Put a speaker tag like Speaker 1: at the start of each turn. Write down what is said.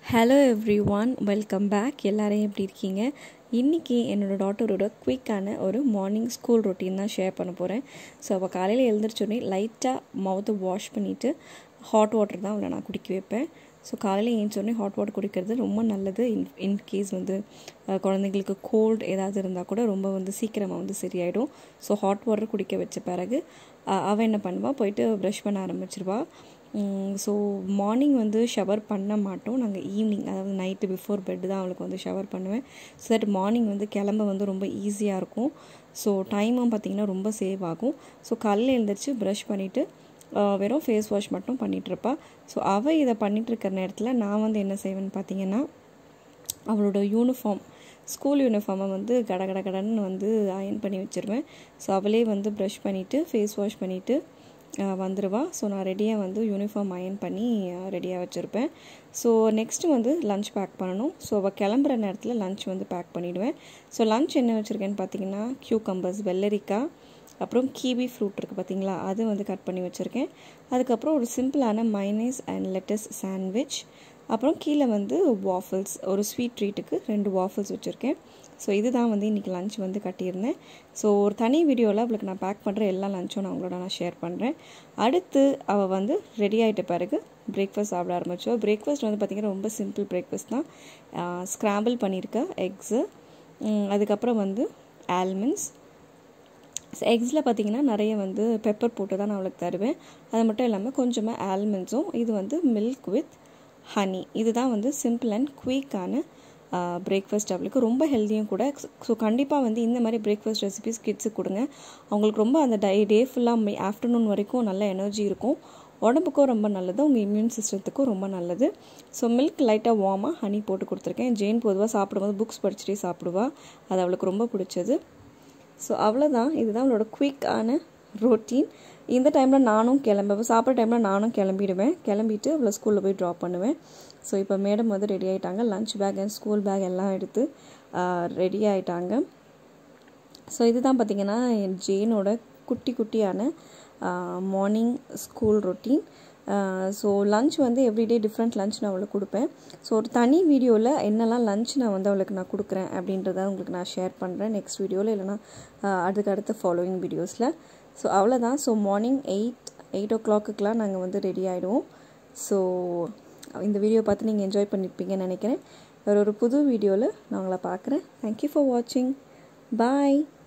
Speaker 1: hello everyone welcome back எல்லோரும் எப்படி இருக்கீங்க இன்றைக்கி என்னோடய டாட்டரோட குயிக்கான ஒரு மார்னிங் ஸ்கூல் ரொட்டீன் தான் ஷேர் பண்ண போகிறேன் ஸோ அவள் காலையில் எழுந்திரிச்சோடனே லைட்டாக மவுத்தை வாஷ் பண்ணிவிட்டு ஹாட் வாட்டர் தான் அவளை நான் குடிக்க வைப்பேன் ஸோ காலையில் ஏஞ்சோடனே ஹாட் வாட்டர் குடிக்கிறது ரொம்ப நல்லது இன் இன்கேஸ் வந்து அஹ், குழந்தைங்களுக்கு கோல்டு ஏதாவது இருந்தால் கூட ரொம்ப வந்து சீக்கிரமாக வந்து சரியாயிடும் ஸோ ஹாட் வாட்டர் குடிக்க வச்ச பிறகு அஹ், அவள் என்ன பண்ணுவா போயிட்டு ப்ரஷ் பண்ண ஆரம்பிச்சிருவா ஸோ மார்னிங் வந்து ஷவர் பண்ண மாட்டோம் நாங்கள் ஈவினிங் அதாவது நைட்டு பிஃபோர் பெட்டு தான் அவளுக்கு வந்து ஷவர் பண்ணுவேன் ஸோ தட் மார்னிங் வந்து கிளம்ப வந்து ரொம்ப ஈஸியாக இருக்கும் ஸோ டைமும் பார்த்திங்கன்னா ரொம்ப சேவ் ஆகும் ஸோ காலையில் எழுந்திரிச்சு ப்ரஷ் பண்ணிவிட்டு வெறும் ஃபேஸ் வாஷ் மட்டும் பண்ணிகிட்ருப்பா ஸோ அவள் இதை பண்ணிகிட்டு இருக்கிற நேரத்தில் நான் வந்து என்ன செய்வேன்னு பார்த்தீங்கன்னா அவளோட யூனிஃபார்ம் ஸ்கூல் யூனிஃபார்மை வந்து கட கட கடன்னு வந்து அயன் பண்ணி வச்சுருவேன் ஸோ அவளே வந்து ப்ரஷ் பண்ணிவிட்டு ஃபேஸ் வாஷ் பண்ணிவிட்டு வந்துடுவா ஸோ நான் ரெடியாக வந்து யூனிஃபார்ம் அயன் பண்ணி ரெடியாக வச்சுருப்பேன் ஸோ நெக்ஸ்ட்டு வந்து லஞ்ச் பேக் பண்ணணும் ஸோ அவள் கிளம்புற நேரத்தில் லஞ்ச் வந்து பேக் பண்ணிவிடுவேன் ஸோ லஞ்ச் என்ன வச்சுருக்கேன்னு பார்த்தீங்கன்னா கியூகம்பர்ஸ் வெள்ளரிக்காய் அப்புறம் கீவி ஃப்ரூட் இருக்குது பார்த்தீங்களா அது வந்து கட் பண்ணி வச்சுருக்கேன் அதுக்கப்புறம் ஒரு சிம்பிளான மைனஸ் அண்ட் லெட்டஸ் சாண்ட்விச் அப்புறம் கீழே வந்து வாஃபிள்ஸ் ஒரு ஸ்வீட் ட்ரீட்டுக்கு ரெண்டு வாஃபிள்ஸ் வச்சுருக்கேன் ஸோ இதுதான் வந்து இன்றைக்கி லஞ்ச் வந்து கட்டியிருந்தேன் ஸோ ஒரு தனி வீடியோவில் அவளுக்கு நான் பேக் பண்ணுற எல்லா லஞ்சும் நான் உங்களோட நான் ஷேர் பண்ணுறேன் அடுத்து அவள் வந்து ரெடி ஆகிட்ட பிறகு பிரேக்ஃபாஸ்ட் சாப்பிட ஆரம்பித்தோம் பிரேக்ஃபாஸ்ட் வந்து பார்த்திங்கன்னா ரொம்ப சிம்பிள் பிரேக்ஃபாஸ்ட் தான் ஸ்க்ராம்பிள் பண்ணியிருக்க எக்ஸு அதுக்கப்புறம் வந்து ஆல்மண்ட்ஸ் எக்ஸில் பார்த்தீங்கன்னா நிறைய வந்து பெப்பர் போட்டு தான் நான் அவளுக்கு தருவேன் அது மட்டும் இல்லாமல் கொஞ்சமாக ஆல்மண்ட்ஸும் இது வந்து மில்க் வித் ஹனி இதுதான் வந்து சிம்பிள் அண்ட் குயிக்கான பிரேக்ஃபாஸ்ட் அவளுக்கு ரொம்ப ஹெல்த்தியும் கூட ஸோ கண்டிப்பாக வந்து இந்த மாதிரி பிரேக்ஃபாஸ்ட் ரெசிபிஸ் கிட்ஸுக்கு கொடுங்க அவங்களுக்கு ரொம்ப அந்த டை டே ஃபுல்லாக ஆஃப்டர்நூன் வரைக்கும் நல்ல எனர்ஜி இருக்கும் உடம்புக்கும் ரொம்ப நல்லது உங்கள் இம்யூன் சிஸ்டத்துக்கும் ரொம்ப நல்லது ஸோ மில்க் லைட்டாக வார்மாக ஹனி போட்டு கொடுத்துருக்கேன் ஜெயின் பொதுவாக சாப்பிடும்போது புக்ஸ் படிச்சுட்டே சாப்பிடுவா அது அவளுக்கு ரொம்ப பிடிச்சது ஸோ அவ்வளோதான் இதுதான் அவளோட குயிக்கான ரொட்டீன் இந்த டைமில் நானும் கிளம்ப சாப்பிட்ற டைமில் நானும் கிளம்பிடுவேன் கிளம்பிட்டு அவளை ஸ்கூலில் போய் ட்ராப் பண்ணுவேன் ஸோ இப்போ மேடம் வந்து ரெடி ஆகிட்டாங்க lunch pack and school bag எல்லாம் எடுத்து ரெடி ஆகிட்டாங்க ஸோ இதுதான் பார்த்திங்கன்னா என் ஜெயினோட குட்டி குட்டியான morning school routine so lunch வந்து எவ்ரிடே டிஃப்ரெண்ட் லஞ்ச் நான் அவளுக்கு கொடுப்பேன் ஸோ ஒரு தனி வீடியோவில் என்னெல்லாம் லஞ்ச் நான் வந்து அவளுக்கு நான் கொடுக்குறேன் அப்படின்றத உங்களுக்கு நான் ஷேர் பண்ணுறேன் நெக்ஸ்ட் வீடியோவில் இல்லைனா அதுக்கு அடுத்த ஃபாலோவிங் வீடியோஸில் ஸோ அவ்வளோதான் so morning eight eight o கிளாக்குக்கெலாம் நாங்கள் வந்து ரெடி ஆகிடுவோம் ஸோ இந்த வீடியோ பார்த்து நீங்கள் என்ஜாய் பண்ணியிருப்பீங்கன்னு நினைக்கிறேன் வேறு ஒரு புது வீடியோவில் நான் உங்களை பார்க்குறேன் தேங்க்யூ ஃபார் வாட்சிங் பாய்